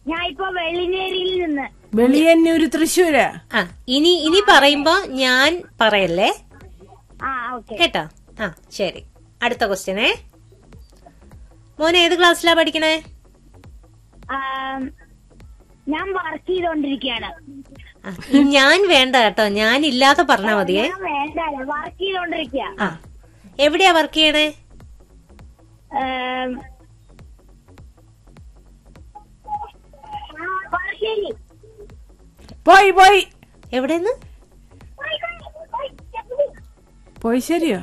ഞാൻ ഇപ്പൊ വെള്ളിനേരിയിൽ നിന്ന് വെളിയന്നൂര് തൃശ്ശൂര് ആ ഇനി ഇനി പറയുമ്പോ ഞാൻ പറയല്ലേ ആ ഓക്കെ കേട്ടോ ആ ശരി അടുത്ത ക്വസ്റ്റ്യനേ മോനെ ഏത് ക്ലാസ്സിലാ പഠിക്കണേ ഞാൻ വർക്ക് ചെയ്തോണ്ടിരിക്കയാണ് ആ, ഈ ഞാൻ വേണ്ട കേട്ടോ ഞാൻ ഇല്ലാതെ പറഞ്ഞാ മതിയേ ഞാൻ വേണ്ട വർക്ക് ചെയ്തോണ്ടിരിക്കുക ആ എവിടെയാ വർക്ക് ചെയ്യണേ പറശ്ശേരി പോയി പോയി എവിടെന്ന് പോയി ശരിയോ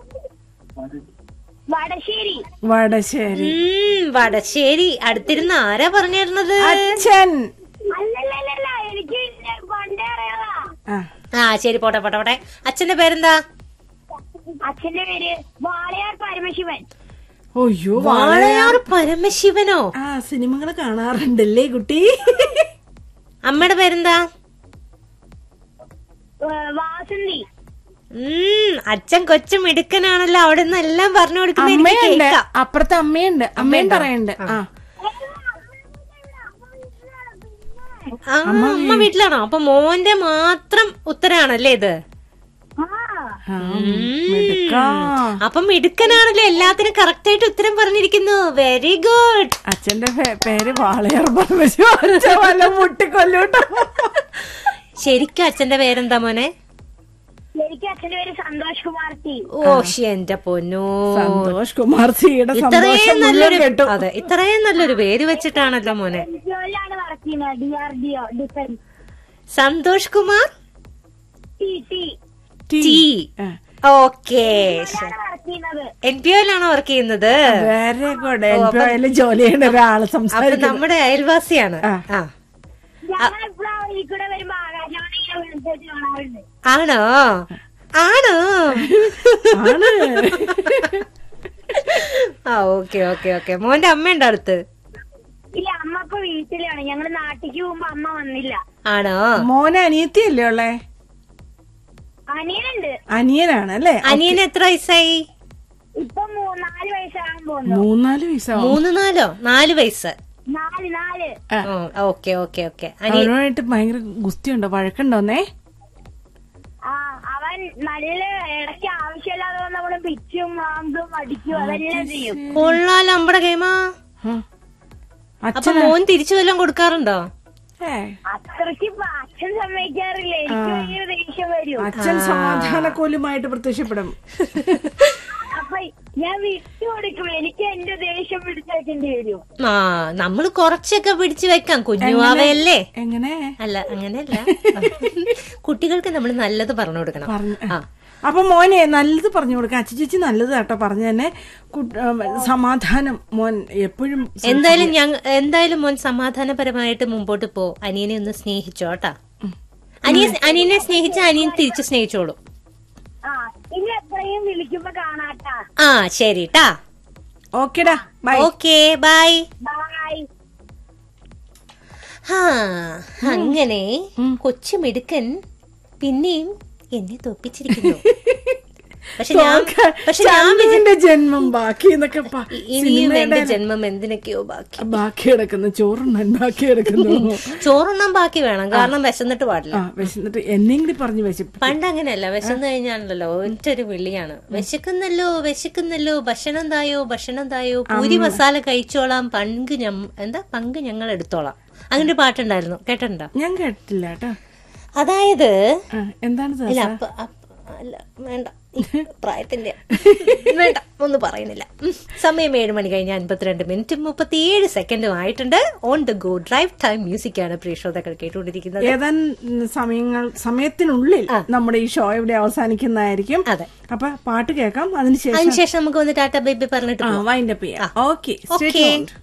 വടശ്ശേരി വടശ്ശേരി ഉം, വടശ്ശേരി അടുത്തിരുന്ന് ആരാ പറഞ്ഞു തരുന്നത് അച്ഛൻ അല്ലല്ലല്ല എനിക്ക് പണ്ടേ അറിയാതാ ആ ആ ശരി പോട്ടെ പോട്ടെ പോട്ടെ അച്ഛന്റെ പേരെന്താ അച്ഛന്റെ പേര് വാളയാർ പരമശിവൻ ഒയ്യോ വാളയാർ പരമശിവനോ ആ സിനിമകൾ കാണാറുണ്ടല്ലേ കുട്ടി അമ്മയുടെ പേരെന്താ ഏ, വാസന്തി ഉം അച്ഛൻ കൊച്ചു മിടുക്കനാണല്ലോ അവിടെ നിന്ന് എല്ലാം പറഞ്ഞു കൊടുക്കുന്ന എനിക്ക് അമ്മയുണ്ട് കേൾക്കാം അപ്പുറത്ത് അമ്മയുണ്ട് അമ്മയും പറയുന്നുണ്ട് ആ ആ അമ്മ വീട്ടിലാണോ അപ്പൊ മോന്റെ മാത്രം ഉത്തരാണല്ലേ ഇത് ആ ആ, മിടുക്കാ. അപ്പൊ മിടുക്കനാണല്ലോ എല്ലാത്തിനും കറക്റ്റ് ആയിട്ട് ഉത്തരം പറഞ്ഞിരിക്കുന്നു വെരി ഗുഡ് അച്ഛന്റെ പേ- പേര് വാളയാർ പരമശിവ അച്ഛൻ വല്ല മുട്ടിക്കൊല്ലൂട്ടോ ശരിക്കും അച്ഛന്റെ പേരെന്താ മോനെ എനിക്ക് അച്ഛന്റെ പേര് സന്തോഷ് കുമാർ ടി ഓ ശ്ശി, എന്റെ പൊന്നോ സന്തോഷ് കുമാർ സിയുടെ ഇത്രയും സന്തോഷം മുഴുവൻ നല്ലൊരു കേട്ടു അതെ ഇത്രയും നല്ലൊരു പേര് വെച്ചിട്ടാണല്ലോ മോനെ ഡിയോയിലാണ് വർക്ക് ചെയ്യുന്നത് D R D O defence Santhosh Kumar T T T. T ആ. ഓക്കെ വർക്ക് ചെയ്യുന്നത് എൻ പി ഒയിലാണോ വർക്ക് ചെയ്യുന്നത് വെരി ഗുഡ് എൻപി ജോലി ചെയ്യുന്ന ഒരാള് അപ്പൊ സംസാരിക്കുന്നു നമ്മുടെ അയൽവാസിയാണ് ആ. ആ ഞങ്ങൾ ഇപ്പോഴും ഈ കൂടെ വരുമ്പോ ആകാശവാണി ഇങ്ങനെ വിളിച്ചിട്ട് കാണാറുണ്ട് ആണോ ആണോ ആണ് ആ ഓക്കെ ഓക്കെ ഓക്കെ മോന്റെ അമ്മയുണ്ടോ അടുത്ത് ഇല്ല അമ്മ ഇപ്പൊ വീട്ടിലാണ് ഞങ്ങള് നാട്ടിക്ക് പോകുമ്പോ അമ്മ വന്നില്ല ആണോ മോനെ അനിയത്തിയല്ലേ ഉള്ളേ അനിയനുണ്ട് അനിയനാണ് അല്ലേ അനിയന് എത്ര വയസ്സായി ഇപ്പൊ മൂ- നാല് വയസ്സാകാൻ പോകുന്നു മൂന്നാല് വയസ്സാവും മൂന്ന് നാലോ നാല് വയസ്സ് നാല് നാല് ഓക്കെ ഓക്കെ ഓക്കെ അനിയൻ അവനുമായിട്ട് ഭയങ്കര ഗുസ്തിയുണ്ടോ വഴക്കുണ്ടോന്നേ ആ അവൻ നല്ല ഇടയ്ക്ക് ആവശ്യമില്ലാതെ നമ്മള് പിച്ചും മാന്തും അടിക്കും അതെല്ലാം ചെയ്യും കൊള്ളാലോ നമ്മുടെ ഗെയിമാ ആ. അപ്പൊ അച്ഛൻ മോൻ തിരിച്ചു വല്ലതും കൊടുക്കാറുണ്ടോ ഏ, അത്രയ്ക്ക് ഇപ്പൊ അച്ഛൻ സമ്മതിക്കാറില്ല എനിക്ക് ഭയങ്കര ദേഷ്യം വരും അച്ഛൻ സമാധാനക്കോലുമായിട്ട് പ്രത്യക്ഷപ്പെടും അപ്പൊ ഞാൻ വിട്ടു കൊടുക്കും എനിക്ക് എന്റെ ദേഷ്യം പിടിച്ചേക്കേണ്ടി വരും ആ നമ്മള് കുറച്ചൊക്കെ പിടിച്ചു വെക്കാം കുഞ്ഞുവാവയല്ലേ എങ്ങനെ അല്ല അങ്ങനെയല്ല കുട്ടികൾക്ക് നമ്മൾ നല്ലത് പറഞ്ഞു കൊടുക്കണം പറഞ്ഞു ആ അപ്പൊ മോനെ നല്ലത് പറഞ്ഞു കൊടുക്ക അച്ഛ ചേച്ചി നല്ലത് കേട്ടോ പറഞ്ഞു തന്നെ കുട്ട്- ഉം, സമാധാനം മോൻ എപ്പോഴും എന്തായാലും ഞങ്ങ എന്തായാലും മോൻ സമാധാനപരമായിട്ട് മുമ്പോട്ട് പോ അനിയനെ ഒന്ന് സ്നേഹിച്ചോട്ടാ അനിയ അനിയനെ സ്നേഹിച്ച അനിയൻ തിരിച്ചു സ്നേഹിച്ചോളൂ ആ ഇനി എത്രയും വിളിക്കുമ്പോ കാണാട്ടാ ആ ശരിട്ടാ ഓക്കെടാ ബൈ ഓക്കെ ബൈ ബൈ ഹാ അങ്ങനെ കൊച്ചു മിടുക്കൻ പിന്നെയും എന്നെ തോപ്പിച്ചിരിക്കുന്നു പക്ഷെ ഞാൻ പക്ഷെ ഞാൻ വിചാ- ചന്തുവിന്റെ ജന്മം ബാക്കി എന്നൊക്കെ പ- ഇനിയും എന്റെ സിനിമയുടെ ജന്മം എന്തിനൊക്കെയോ ബാക്കി ബാക്കി കിടക്കുന്നു ചോറുണ്ണാൻ ബാക്കി കിടക്കുന്നു ചോറുണ്ണാൻ ബാക്കി വേണം കാരണം വിശന്നിട്ട് പാടില്ല ആ വിശന്നിട്ട് എന്നെയും കൂടി പറഞ്ഞു വിശപ്പ് പണ്ട് അങ്ങനെയല്ല വിശന്ന് കഴിഞ്ഞാണല്ലോ ഒറ്റൊരു വിളിയാണ് വിശക്കുന്നല്ലോ വിശക്കുന്നല്ലോ ഭക്ഷണം തായോ ഭക്ഷണം തായോ പൂരി മസാല കഴിച്ചോളാം പങ്ക് ഞം എന്താ പങ്ക് ഞങ്ങൾ എടുത്തോളാം അങ്ങനെ ഒരു പാട്ടുണ്ടായിരുന്നു കേട്ടിട്ടുണ്ടോ ഞാൻ കേട്ടില്ല കേട്ടോ അതായത് ആ, എന്താണ് ഇല്ല ദാസ? അപ്പ അപ്പ- അല്ല വേണ്ട ഈ പ്രായത്തിന്റെ വേണ്ട ഒന്നും പറയുന്നില്ല ഉം. സമയം ഏഴ് മണി കഴിഞ്ഞ് അൻപത്തിരണ്ട് മിനിറ്റും മുപ്പത്തിയേഴ് സെക്കൻഡും ആയിട്ടുണ്ട് on the go drive time music ആണ് പ്രിയ ശ്രോതാക്കൾ കേട്ടുകൊണ്ടിരിക്കുന്നത് ഏതാനും സമയങ്ങൾ സമയത്തിനുള്ളിൽ നമ്മുടെ ഈ ഷോ ഇവിടെ അവസാനിക്കുന്നതായിരിക്കും അതെ അപ്പൊ പാട്ട് കേൾക്കാം അതിനുശേഷം അതിനുശേഷം നമുക്ക് വന്ന് ടാറ്റ ബേബി പറഞ്ഞിട്ട് ആ പോവാം. വൈൻഡപ്പ് ചെയ്യാം ഓക്കെ ഓക്കെ